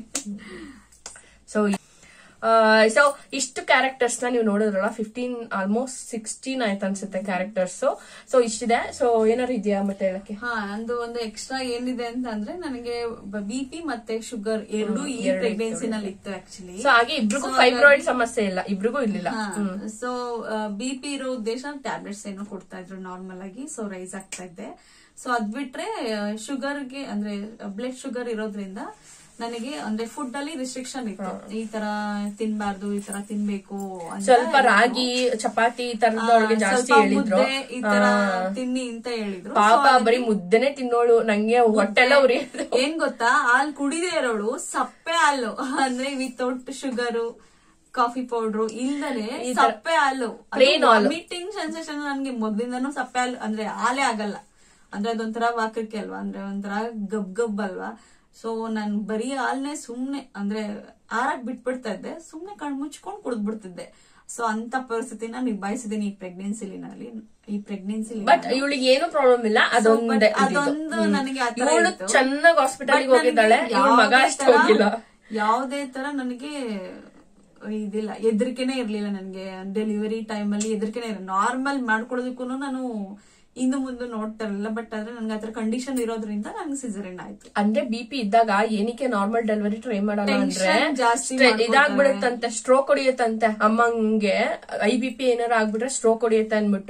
ಸೊ ಸೊ ಇಷ್ಟು ಕ್ಯಾರೆಕ್ಟರ್ಸ್ ನ ನೀವು ನೋಡಿದ್ರಲ್ಲ ಫಿಫ್ಟೀನ್ ಆಲ್ಮೋಸ್ಟ್ ಸಿಕ್ಸ್ಟೀನ್ ಆಯ್ತು ಅನ್ಸುತ್ತೆ ಕ್ಯಾರೆಕ್ಟರ್ಸ್ ಸೊ ಇಷ್ಟಿದೆ ಸೊ ಏನಾರು ಇದೆಯಾ ಮತ್ತೆ ಹೇಳಕ್ಕೆ ಹಾ ನಂದು ಒಂದು ಎಕ್ಸ್ಟ್ರಾ ಏನಿದೆ ಅಂತ ಅಂದ್ರೆ ನನಗೆ ಬಿ ಪಿ ಮತ್ತೆ ಶುಗರ್ ಎರಡು ಈ ಎರಡು ಪ್ರೆಗ್ನೆನ್ಸಿ ನಲ್ಲಿ ಇತ್ತು ಆಕ್ಚುಲಿ ಸೊ ಹಾಗೆ ಇಬ್ರಿಗೂ ಫೈಬ್ರಾಯ್ಡ್ ಸಮಸ್ಯೆ ಇಲ್ಲ ಇಬ್ರಿಗೂ ಇರ್ಲಿಲ್ಲ ಸೊ ಬಿ ಪಿ ಇರೋ ಉದ್ದೇಶ ಟ್ಯಾಬ್ಲೆಟ್ಸ್ ಏನೋ ಕೊಡ್ತಾ ಇದ್ರು ನಾರ್ಮಲ್ ಆಗಿ ಸೊ ರೈಸ್ ಆಗ್ತಾ ಇದ್ದೆ ಸೊ ಅದ್ ಬಿಟ್ರೆ ಶುಗರ್ಗೆ ಅಂದ್ರೆ ಬ್ಲಡ್ ಶುಗರ್ ಇರೋದ್ರಿಂದ ನನಗೆ ಅಂದ್ರೆ ಫುಡ್ ಅಲ್ಲಿ ರಿಸ್ಟ್ರಿಕ್ಷನ್ ಇತ್ತು ಈ ತರ ತಿನ್ಬಾರ್ದು ಈ ತರ ತಿನ್ಬೇಕು ಅಂತ ಸ್ವಲ್ಪ ರಾಗಿ ಚಪಾತಿ ಈ ತರದೊಳಗೆ ಆ, ಜಾಸ್ತಿ ಸ್ವಲ್ಪ ಹೇಳಿದ್ರು ಮುದ್ದೆ ಈ ತರ ಆ, ತಿನ್ನಿ ಅಂತ ಹೇಳಿದ್ರು ಪಾಪ ಬರೀ ಮುದ್ದೆನೆ ತಿನ್ನೋಳು ನಂಗೆ ಹೊಟ್ಟೆಲ್ಲ ಉರಿ ಏನ್ ಗೊತ್ತಾ ಹಾಲ್ ಕುಡಿದೇ ಇರೋಳು ಸಪ್ಪೆ ಹಾಲು ಅಂದ್ರೆ ವಿತೌಟ್ ಶುಗರ್ ಕಾಫಿ ಪೌಡ್ರು ಇಲ್ದನೆ ಸಪ್ಪೆ ಹಾಲು Plain ಹಾಲು. ಮೀಟಿಂಗ್ ಸೆನ್ಸೇಷನ್ ನನ್ಗೆ ಮೊದ್ಲಿಂದನೂ ಸಪ್ಪೆ ಹಾಲು ಅಂದ್ರೆ ಹಾಲೇ ಆಗಲ್ಲ ಅಂದ್ರೆ ಅದೊಂಥರ ವಾಕಕ್ಕೆ ಅಲ್ವಾ ಅಂದ್ರೆ ಒಂಥರ ಗಬ್ ಗಬ್ ಅಲ್ವಾ ಸೊ ನಾನ್ ಬರೀ ಹಾಲ್ನೇ ಸುಮ್ನೆ ಅಂದ್ರೆ ಆರಾಗ್ ಬಿಟ್ಬಿಡ್ತಾ ಇದ್ದೆ ಸುಮ್ನೆ ಕಣ್ ಮುಚ್ಕೊಂಡ್ ಕುಡಿದ್ಬಿಡ್ತಿದ್ದೆ ಸೊ ಅಂತ ಪರಿಸ್ಥಿತಿನ ನಿಭಾಯಿಸಿದೀನಿ ಈ ಪ್ರೆಗ್ನೆನ್ಸಿಲಿ ನಲ್ಲಿ ಈ ಪ್ರೆಗ್ನೆನ್ಸಿಲಿ ಬಟ್ ಇವಳಿಗೆ ಏನು ಪ್ರಾಬ್ಲಮ್ ಇಲ್ಲ ಅದೊಂದೇ but ಅದೊಂದು ನನಗೆ ಆ ತರ ಇವಳು ಇತ್ತು. ಚೆನ್ನಾಗಿ ಹಾಸ್ಪಿಟಲ್ But ಹೋಗಿದ್ದಾಳೆ ನನಗೆ ಇವಳ ಮಗ ಯಾವ್ದೇ ಅಷ್ಟು ತರ- ಹೋಗಿಲ್ಲ ಯಾವ್ದೇ ತರ ನನಗೆ ಇದಿಲ್ಲ ಹೆದರಿಕೆನೆ ಇರ್ಲಿಲ್ಲ ನನಗೆ ಡೆಲಿವರಿ ಟೈಮ್ ಅಲ್ಲಿ ಹೆದರಿಕೆನೆ ಇರಲಿಲ್ಲ ನಾರ್ಮಲ್ ಮಾಡ್ಕೊಳ್ಳೋದಕ್ಕೂ ನಾನು ಇಂದು ಮುಂದೆ ನೋಡ್ತಾ ಇರಲಿಲ್ಲ ಬಟ್ ಆದ್ರೆ ನನ್ಗೆ ಆತರ ಕಂಡೀಷನ್ ಇರೋದ್ರಿಂದ ನಂಗೆ ಸಿಸರಿನ್ ಆಯ್ತು ಅಂದ್ರೆ ಬಿ ಪಿ ಇದ್ದಾಗ ಏನಕ್ಕೆ ನಾರ್ಮಲ್ ಡೆಲಿವರಿ ಟ್ರೈ ಮಾಡಲ್ಲ ಅಂದ್ರೆ Tension ಜಾಸ್ತಿ ಸ್ಟ್ರೆ- ಮಾಡ್ಕೊತಾರೆ. ಇದಾಗ್ಬಿಡುತ್ತಂತೆ ಸ್ಟ್ರೋಕ್ ಹೊಡಿಯುತ್ತಂತೆ ಅಮ್ಮಂಗೆ ಐ ಬಿ ಪಿ ಏನಾರ ಆಗ್ಬಿಟ್ರೆ ಸ್ಟ್ರೋಕ್ ಹೊಡಿಯುತ್ತೆ ಅನ್ಬಿಟ್ಟು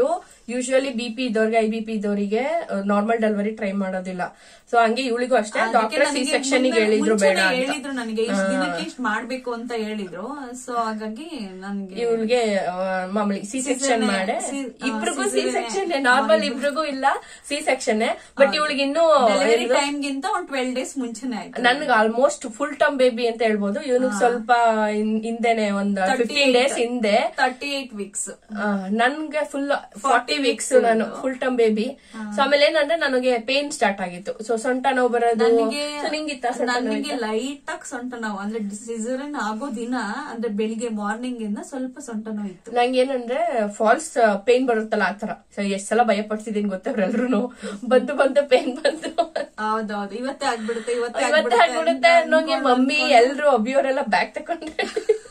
ಯೂಶುವಲಿ ಬಿ ಪಿ ಇದ್ದವ್ರಿಗೆ ಐ ಬಿ ಪಿ ಇದ್ದವರಿಗೆ ನಾರ್ಮಲ್ ಡೆಲಿವರಿ ಟ್ರೈ ಮಾಡೋದಿಲ್ಲ ಸೊ ಹಂಗೆ ಇವಳಿಗೂ ಅಷ್ಟೇ ಅದಕ್ಕೆ ಡಾಕ್ಟರ್ ಸಿ ನನಗೆ ಸೆಕ್ಷನ್ ಮುಂದೆ- ಹೇಳಿದ್ರು ಬೇಡ ಮುಂಚೆನೆ ಅಂತ ಹೇಳಿದ್ರು ನನಗೆ ಇಷ್ಟ ದಿನಕ್ಕೆ ಇಷ್ಟ ಮಾಡ್ಬೇಕು ಅಂತ ಹೇಳಿದ್ರು ಸೊ ಹಾಗಾಗಿ ನನ್ಗೆ ಇವಳಿಗೆ ಮಾಮೂಲಿ ಸಿ ಸೆಕ್ಷನ್ Cesarean- ಮಾಡೆ ಸಿ- ಆ, ಇಬ್ರಿಗೂ ಸಿ cesarean ಸೆಕ್ಷನ್ ನಾರ್ಮಲ್ ಇಬ್ರಿಗೂ ಇಲ್ಲ ಸಿ ಸೆಕ್ಷನ್ ಬಟ್ ಇವಳಿಗೆ ಇನ್ನೂ ಡೆಲಿವರಿ ಟೈಮ್ಗಿಂತ ಒಂದ್ ಟ್ವೆಲ್ ಡೇಸ್ ಮುಂಚೆನೆ ಆಯ್ತು ನನ್ಗೆ ಆಲ್ಮೋಸ್ಟ್ ಫುಲ್ ಟರ್ಮ್ ಬೇಬಿ ಅಂತ ಹೇಳ್ಬೋದು ಇವನಿಗೆ ಸ್ವಲ್ಪ ಹಿಂ- ಹಿಂದೆನೆ ಒಂದ್ ಫಿಫ್ಟೀನ್ ಡೇಸ್ ಹಿಂದೆ ತರ್ಟಿ ಏಟ್ ವೀಕ್ಸ್ ಆ, ನನ್ಗೆ ಫುಲ್ ಫಾರ್ಟಿ ವೀಕ್ಸ್ ನಾನು ಫುಲ್ ಟರ್ಮ್ ಬೇಬಿ ಸೊ ಆಮೇಲೆ ಏನಂದ್ರೆ ನನಗೆ ಪೇನ್ ಸ್ಟಾರ್ಟ್ ಆಗಿತ್ತು ಸೊ ಸೊಂಟ ನೋವು ಬರೋದು ನನಗೆ So ನಿಂಗಿತ್ತ ಸೊಂಟ ನೋವು ನನಗೆ ಲೈಟ್ ಆಗಿ ಸೊಂಟ ನೋವು ಅಂದ್ರೆ ಸಿಸರನ್ ಆಗೋ ದಿನ ಅಂದ್ರೆ ಬೆಳಿಗ್ಗೆ ಮಾರ್ನಿಂಗ್ ಇಂದ ಸ್ವಲ್ಪ ಸೊಂಟ ನೋವು ಇತ್ತು ನಂಗೆ ಏನಂದ್ರೆ ಫಾಲ್ಸ್ ಪೇನ್ ಬರುತ್ತಲ್ಲ ಆತರ ಸೊ ಎಷ್ಟ್ ಸಲ ಭಯ ಪಡ್ಸಿದೀನಿ ಗೊತ್ತವ್ರೆಲ್ರು ಬಂದು ಬಂದು ಪೇನ್ ಬಂದು ಹೌದೌದು ಇವತ್ತೇ ಆಗ್ಬಿಡುತ್ತೆ ಇವತ್ತೇ ಇವತ್ತೇ ಆಗ್ಬಿಡುತ್ತೆ ಅಂತ ಅನ್ನೋಂಗೆ ಅನ್ಕೊಂಡು ಮಮ್ಮಿ ಎಲ್ರು ಅಭಿಯವರೆಲ್ಲ ಬ್ಯಾಗ್ ತಕೊಂಡ್ರೆ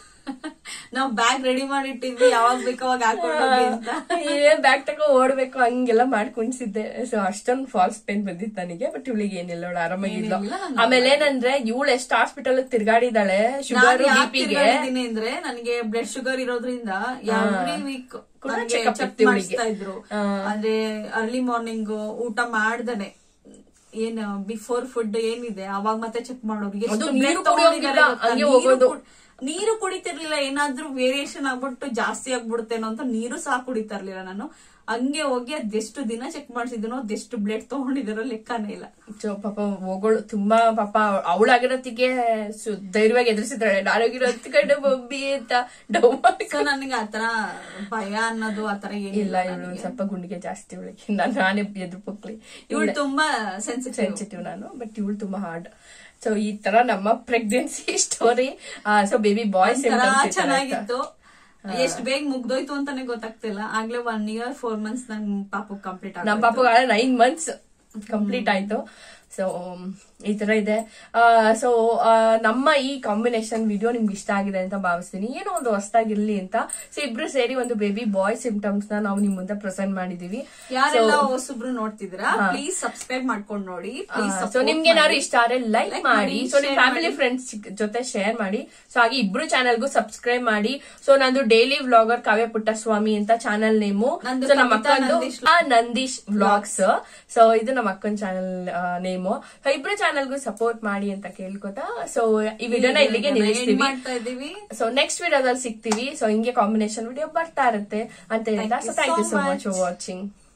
ನಾವ್ ಬ್ಯಾಗ್ ರೆಡಿ ಮಾಡಿಟ್ಟಿದ್ವಿ ಯಾವಾಗ ಬೇಕು ಅವಾಗ ಹಾಕೊಂಡು ಹೋಗಿ ಅಂತ ಏನ್ ಬ್ಯಾಗ್ ತಗೋ ಓಡ್ಬೇಕು ಹಂಗೆಲ್ಲ ಮಾಡಿ ಕುಣಿಸಿದ್ದೆ ಸೊ ಅಷ್ಟೊಂದು ಫಾಲ್ಸ್ ಪೇನ್ ಬಂದಿತ್ತು ನನಗೆ ಬಟ್ ಇವಳಿಗೆ ಏನಿಲ್ಲ ಅವಳು ಆರಾಮಾಗಿದ್ಲು ಏನಿಲ್ಲ, ಆಮೇಲೆ ಏನಂದ್ರೆ ಇವಳು ಎಷ್ಟು ಹಾಸ್ಪಿಟಲ್ ತಿರ್ಗಾಡಿದಾಳೆ ಶುಗರ್ ನಾನು ಯಾಕೆ ಬಿಪಿಗೆ ತಿರ್ಗಾಡಿದೀನಿ ಅಂದ್ರೆ ನನಗೆ ಬ್ಲಡ್ ಶುಗರ್ ಇರೋದ್ರಿಂದ ಎವ್ರಿ ವೀಕ್ ಕೂಡ ನನಗೆ check up ಚೆಕ್ ಇತ್ತು ಇವ್ಳಿಗೆ. ಮಾಡಿಸ್ತಾ ಇದ್ರು ಅಂದ್ರೆ ಅರ್ಲಿ ಮಾರ್ನಿಂಗ್ ಊಟ ಮಾಡ್ದನೆ ಏನ್ ಬಿಫೋರ್ ಫುಡ್ ಏನಿದೆ ಅವಾಗ ಮತ್ತೆ ಚೆಕ್ ಮಾಡೋರು ಎಷ್ಟು ಅದು blood ನೀರು ತಗೊಂಡಿದ್ದಾರೆ ಕುಡಿಯೋಂಗಿಲ್ಲ, ಗೊತ್ತಾ? ಹಂಗೆ ನೀರು ಹೋಗೋದು. ಕುಡ್- ನೀರು ಕುಡಿತಿರ್ಲಿಲ್ಲ ಏನಾದ್ರೂ ವೇರಿಯೇಷನ್ ಆಗ್ಬಿಟ್ಟು ಜಾಸ್ತಿ ಆಗ್ಬಿಡುತ್ತೇನೋ ಅಂತ ನೀರು ಸಹ ಕುಡಿತಾ ಇರ್ಲಿಲ್ಲ ನಾನು ಹಂಗೆ ಹೋಗಿ ಅದೆಷ್ಟು ದಿನ ಚೆಕ್ ಮಾಡ್ಸಿದ್ನೋ ಅದೆಷ್ಟು ಬ್ಲಡ್ ತಗೊಂಡಿದಾರೋ ಲೆಕ್ಕನೇ ಇಲ್ಲ ಸೊ ಪಾಪ ಹೋಗೋಳು ತುಂಬಾ ಪಾಪ ಅವಳಾಗಿರೋತ್ತಿಗೆ ಧೈರ್ಯವಾಗಿ ಎದುರಿಸಿದ್ದಾಳೆ ನಾನಾಗಿರೋ ಕಡೆ ಬೊಬ್ಬಿ ಅಂತ ಡವ್ ಸೊ ನನಗೆ ಆತರ ಭಯ ಅನ್ನೋದು ಆತರ ಇಲ್ಲ ಏನಿಲ್ಲ ಇವಳು ಒಂದ್ ಸ್ವಲ್ಪ ಗುಂಡಿಗೆ ಜಾಸ್ತಿ ಇವಳಿಗೆ ನಾನು ನಾನೇ ಎದುರು ಪಕ್ಲಿ ಇವಳು ತುಂಬಾ ಸೆನ್ಸಿಟಿವ್ ಸೆನ್ಸಿಟಿವ್ ನಾನು ಬಟ್ ಇವಳು ತುಂಬಾ ಹಾರ್ಡ್ ಸೊ ಈ ತರ ನಮ್ಮ pregnancy story so baby boys ಚೆನ್ನಾಗಿತ್ತು ಎಷ್ಟ್ ಬೇಗ ಮುಗ್ದೋಯ್ತು ಅಂತಾನೆ ಗೊತ್ತಾಗ್ತಿಲ್ಲ ಆಗ್ಲೇ ಒನ್ ಇಯರ್ ಫೋರ್ ಮಂತ್ಸ್ ನನ್ ಪಾಪು ಕಂಪ್ಲೀಟ್ ನಮ್ಮ ಪಾಪ ನೈನ್ ಮಂತ್ಸ್ ಕಂಪ್ಲೀಟ್ ಆಯ್ತು ಸೊ ಈ ತರ ಇದೆ ಸೊ ನಮ್ಮ ಈ ಕಾಂಬಿನೇಷನ್ ವಿಡಿಯೋ ನಿಮ್ಗೆ ಇಷ್ಟ ಆಗಿದೆ ಅಂತ ಭಾವಿಸ್ತೀನಿ ಏನೋ ಒಂದು ಹೊಸದಾಗಿರ್ಲಿ ಅಂತ ಸೊ ಇಬ್ರು ಸೇರಿ ಒಂದು ಬೇಬಿ ಬಾಯ್ ಸಿಂಪ್ಟಮ್ಸ್ ನ ನಾವು ನಿಮ್ ಮುಂದೆ ಪ್ರೆಸೆಂಟ್ ಮಾಡಿದೀವಿ ಯಾರೆಲ್ಲ ಹೊಸಬ್ರು ನೋಡ್ತಿದ್ದೀರಾ ಪ್ಲೀಸ್ ಸಬ್ಸ್ಕ್ರೈಬ್ ಮಾಡ್ಕೊಂಡ್ ನೋಡಿ ಪ್ಲೀಸ್ ಸೊ ನಿಮ್ಗೆ ಏನಾದ್ರು ಇಷ್ಟ ಆದ್ರೆ ಲೈಕ್ Like ಮಾಡಿ ಮಾಡಿ, ಸೊ ನಿಮ್ share ಫ್ಯಾಮಿಲಿ ಫ್ರೆಂಡ್ಸ್ ಜೊತೆ ಶೇರ್ ಮಾಡಿ ಸೊ ಹಾಗೆ ಇಬ್ರು ಚಾನಲ್ಗೂ ಸಬ್ಸ್ಕ್ರೈಬ್ ಮಾಡಿ ಸೊ ನಂದು ಡೈಲಿ ವ್ಲಾಗರ್ ಕಾವ್ಯ ಪುಟ್ಟಸ್ವಾಮಿ ಅಂತ ಚಾನಲ್ ನೇಮು ನಂದು ಸೊ ನಮ್ಮ ಕವಿತಾ ಅಕ್ಕಂದು ನಂದೀಶ್ ಆ, ನಂದೀಶ್ ವ್ಲಾಗ್ಸ್ ಸೊ ಇದು ನಮ್ಮ ಅಕ್ಕನ ಚಾನಲ್ ನೇಮು ಸೊ ಇಬ್ರು ಚಾನಲ್ಗೂ ಸಪೋರ್ಟ್ ಮಾಡಿ ಅಂತ ಕೇಳ್ಕೊತಾ ಸೊ ಈ ವಿಡಿಯೋನ ಇಲ್ಲಿಗೆ End ನಿಲ್ಲಿಸ್ತೀವಿ ಮಾಡ್ತಾ ಇದೀವಿ ಸೊ ನೆಕ್ಸ್ಟ್ ವಿಡಿಯೋದಲ್ಲಿ ಸಿಗ್ತೀವಿ ಸೊ ಹಿಂಗೆ ಕಾಂಬಿನೇಷನ್ ವಿಡಿಯೋ ಬರ್ತಾ ಇರುತ್ತೆ ಅಂತ ಹೇಳ್ತಾ so Thank you thank you so so much much. For watching